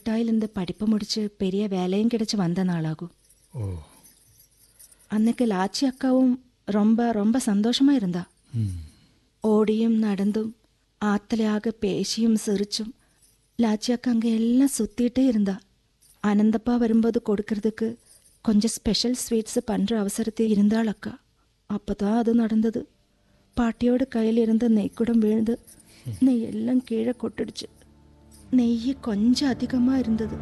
மிட்டாயிலிருந்து படிப்பு முடிச்சு பெரிய வேலையும் கிடைச்சு வந்த நாளாகும் ஓ அன்னைக்கு லாச்சி அக்காவும் ரொம்ப ரொம்ப சந்தோஷமா இருந்தா ஓடியும் நடந்தும் ஆத்தலையாக பேசியும் சிரிச்சும் லாச்சி அக்கா அங்கே எல்லாம் சுத்திட்டே இருந்தா ஆனந்தப்பா வரும்போது கொடுக்கறதுக்கு கொஞ்சம் ஸ்பெஷல் ஸ்வீட்ஸ் பண்ற அவசரத்தில் இருந்தாள் அக்கா அப்பதான் அது நடந்தது பாட்டியோட கையில் இருந்த நெய்க்குடம் விழுந்து நெய் எல்லாம் கீழே கொட்டிடுச்சு நெய் கொஞ்சம் அதிகமா இருந்தது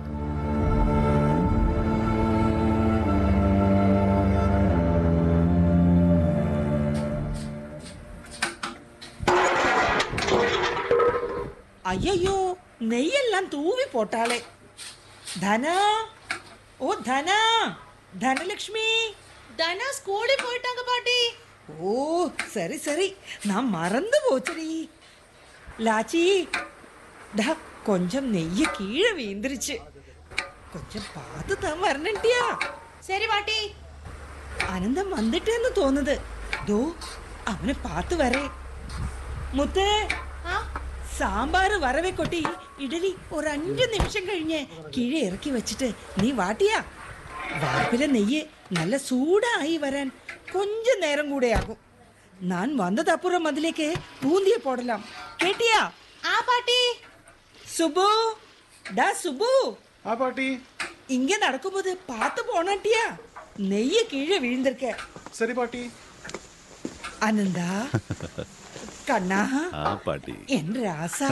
ஐயையோ நெய்யெல்லாம் தூவி போட்டாளே தனா ஓ தனா தனலக்ஷ்மி தனா ஸ்கூலுக்கு போயிட்டாங்க பாட்டி ஓ சரி சரி நான் மறந்து போச்சுடி லாச்சி டா கொஞ்சம் நெய்ய கீழே வீந்துருச்சு கொஞ்சம் பார்த்து தான் வரணுட்டியா சரி பாட்டி അനന്തം വന്നിട്ടെന്ന് തോന്നുന്നത് ദോ അവനെ പാത്ത് വരേ മുത്തേ ആ സാമ്പാർ വറവെ കൊട്ടി ഇഡലി ഒരു അഞ്ച് നിമിഷം കഴിഞ്ഞ് കീഴെ ഇറക്കി വെച്ചിട്ട് നീ വാട്ടിയാ വാർപ്പിലെ നെയ്യ് നല്ല സൂടായി വരാൻ കൊഞ്ച നേരം കൂടെ ആകും ഞാൻ വന്നതപ്പുറം അതിലേക്ക് പൂന്തിയെ പോടലാം കേട്ടിയാ ആ പാട്ടി സുബു ഡാ സുബു ஆ பாட்டி ഇങ്ങ നടക്കുമ്പോൾ പാത്ത് പോണട്ടിയാ നെയ്യ് കീഴെ വീഴ്ന്നിരിക്ക சரி பாட்டி അനന്താ കണ്ണാ ആ പാട്ടി എൻ രാസാ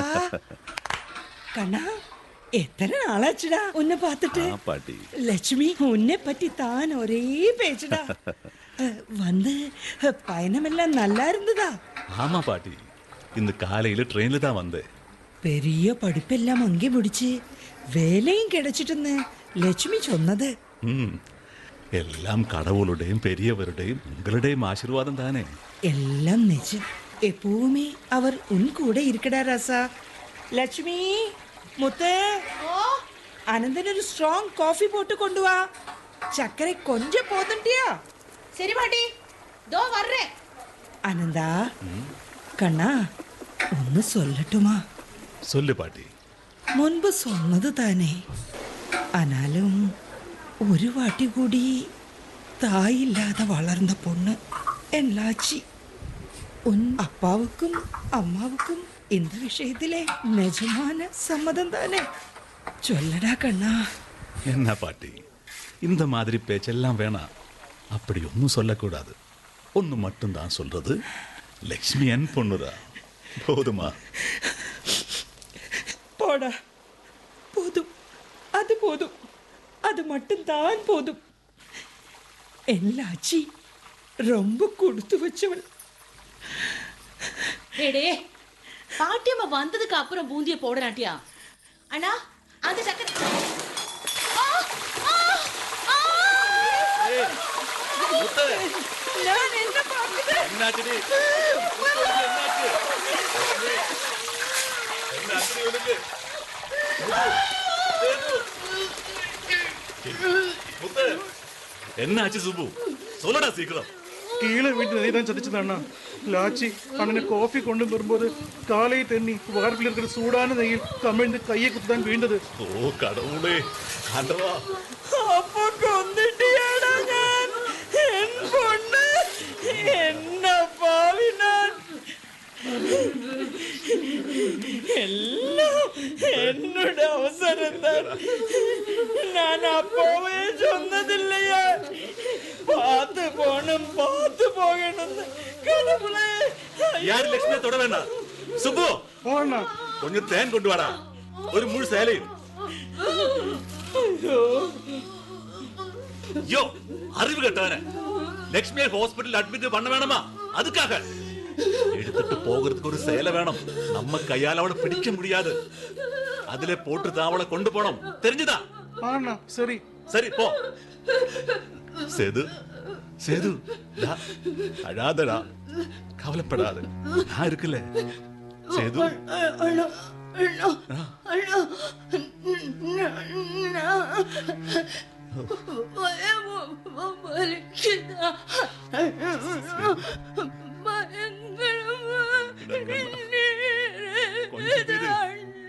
കണ്ണാ എത്ര നാളാച്ചുടാ ഉന്നെ പാത്തിട്ട് ആ പാട്ടി ലക്ഷ്മി ഉന്നെ പറ്റി താൻ ഒരേ പേച്ചടാ வந்து பயணமெல்லாம் நல்லா இருந்ததா ஆமா பாட்டி இந்த காலையில ட்ரெயின்ல தான் வந்தேன் பெரிய படிப்பெல்லாம் அங்கே முடிச்சு வேலையும் கிடைச்சிட்டுன்னு லட்சுமி சொன்னது ம் எல்லாம் கடவுளுடையும் பெரியவருடையும் உங்களுடையும் ஆசீர்வாதம் தானே எல்லாம் நிஜம் எப்பவுமே அவர் உன் கூட இருக்கடா ராசா லட்சுமி முத்து ഓ അനന്തൻ ഒരു സ്ട്രോങ് കോഫി പോട്ട് കൊണ്ടുവാ ചക്കര കൊഞ്ചം പോന്നിട്ടിയാ சரி பாட்டி தோ வர்றேன் അനന്താ കണ്ണാ ഒന്ന് സൊല്ലട്ടുമാ சொல்லு பாட்டி മുൻപ് சொன்னது താനേ ആനാലും ഒരു വാട്ടി കൂടി തായില്ലാതെ വളർന്ന പൊണ്ണ് എല്ലാച്ചി ഉൻ അപ്പാവുക്കും അമ്മാവുക്കും இந்த விஷயத்திலே நிஜமான சம்மதம் தானே சொல்லடா கண்ணா என்ன பாட்டி இந்த மாதிரி பேச்செல்லாம் வேணாம் அப்படி ஒன்றும் சொல்லக்கூடாது ஒன்று மட்டும்தான் சொல்றது லக்ஷ்மி என் பொண்ணுரா போதுமா போடா போதும் அது போதும் அது மட்டும்தான் போதும் எல்லாச்சி ரொம்ப கொடுத்து வச்சவள் டேடே பாட்டியம்மா வந்ததுக்கு அப்புறம் பூந்திய போடலாட்டியா அண்ணா அந்த சக்கரை ஆ! ஆ! ஆ! ഞാൻ എന്നെ പറഞ്ഞത് என்னாச்சுடி? என்னாச்சு? என்னாச்சுடி உனக்கு? முத்து, என்னாச்சு சுப்பு சொல்லடா சீக்கிரம் கீழே வீட்டு நெய் தான் சதிச்சது அண்ணா லாச்சி அண்ணனை காஃபி கொண்டு வரும்போது காலை தண்ணி வார்ப்பில் இருக்கிற சூடான நெய்யில் கமிழ்ந்து கையை குத்து தான் வீழ்ந்தது ஓ கடவுளே ஆண்டவா അപ്പൊ കൊന്നിട്ടിയാടാ ഞാൻ എൻ പൊണ്ണ് എന്ന പാവിനാൻ എല്ലാം എന്നോട് അവസരം താൻ ഞാൻ അപ്പോവേ ചൊന്നതില്ലയാ പാത്ത് പോണം പാത്ത് പോകണമെന്ന് കടവുളെ யாரு லட்சுமியை தொட வேண்டாம் சுப்பு ஓ அண்ணா கொஞ்சம் தேன் கொண்டு வாடா ஒரு முழு சேலையும் யோ அறிவு கட்டவன லட்சுமியை ஹாஸ்பிட்டல் அட்மிட் பண்ண வேணுமா அதுக்காக எடுத்துட்டு போகிறதுக்கு ஒரு சேலை வேணும் நம்ம கையால அவளை பிடிக்க முடியாது அதுல போட்டு தான் அவளை கொண்டு போனோம் தெரிஞ்சுதா ஆ அண்ணா சரி சரி போ சேது சேது டா, அழாதடா கவலைப்படாத நான் இருக்குல்ல சேது அண்ணா அண்ணா அண்ணா வலிக்குதா பயங்கரமா கொஞ்சம் இரு. நீர்